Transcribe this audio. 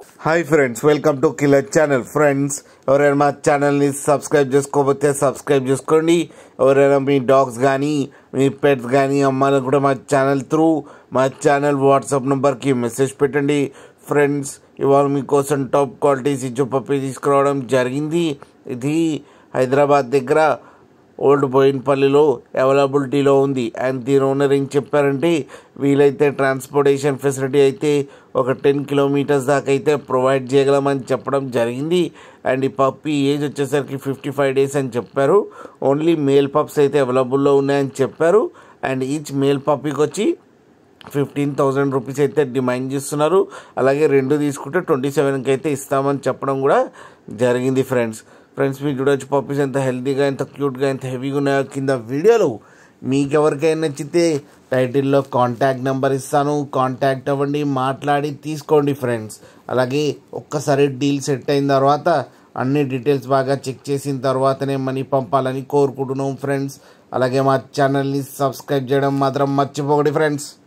hi friends welcome to killer channel friends ఎవరైనా మా ఛానల్ని సబ్స్క్రైబ్ చేసుకోకపోతే సబ్స్క్రైబ్ చేసుకోండి ఎవరైనా మీ డాగ్స్ కానీ మీ పెట్స్ కానీ అమ్మాయిలకు కూడా మా ఛానల్ త్రూ మా ఛానల్ వాట్సాప్ నెంబర్కి మెసేజ్ పెట్టండి ఫ్రెండ్స్ ఇవాళ మీకోసం టాప్ క్వాలిటీ సిచ్చు పప్పి తీసుకురావడం జరిగింది ఇది హైదరాబాద్ దగ్గర ఓల్డ్ బోయిన్పల్లిలో అవైలబిలిటీలో ఉంది అండ్ దీని ఓనర్ ఏం చెప్పారంటే వీలైతే ట్రాన్స్పోర్టేషన్ ఫెసిలిటీ అయితే ఒక టెన్ కిలోమీటర్స్ దాకా అయితే ప్రొవైడ్ చేయగలమని చెప్పడం జరిగింది అండ్ ఈ పప్పి ఏజ్ వచ్చేసరికి ఫిఫ్టీ ఫైవ్ డేస్ అని చెప్పారు ఓన్లీ మేల్ పప్స్ అయితే అవైలబుల్లో ఉన్నాయని చెప్పారు అండ్ ఈచ్ మేల్ పప్పీకి వచ్చి ఫిఫ్టీన్ థౌజండ్ రూపీస్ అయితే డిమాండ్ చేస్తున్నారు అలాగే రెండు తీసుకుంటే ట్వంటీ సెవెన్కి అయితే ఇస్తామని చెప్పడం కూడా జరిగింది ఫ్రెండ్స్ ఫ్రెండ్స్ మీరు చూడొచ్చు పప్పీస్ ఎంత హెల్తీగా ఎంత క్యూట్గా ఎంత హెవీగా ఉన్నాయో కింద వీడియోలో మీకు ఎవరికైనా నచ్చితే టైటిల్లో కాంటాక్ట్ నెంబర్ ఇస్తాను కాంటాక్ట్ అవ్వండి మాట్లాడి తీసుకోండి ఫ్రెండ్స్ అలాగే ఒక్కసారి డీల్ సెట్ అయిన తర్వాత అన్ని డీటెయిల్స్ బాగా చెక్ చేసిన తర్వాతనే మనీ పంపాలని కోరుకుంటున్నాం ఫ్రెండ్స్ అలాగే మా ఛానల్ని సబ్స్క్రైబ్ చేయడం మాత్రం మర్చిపోకండి ఫ్రెండ్స్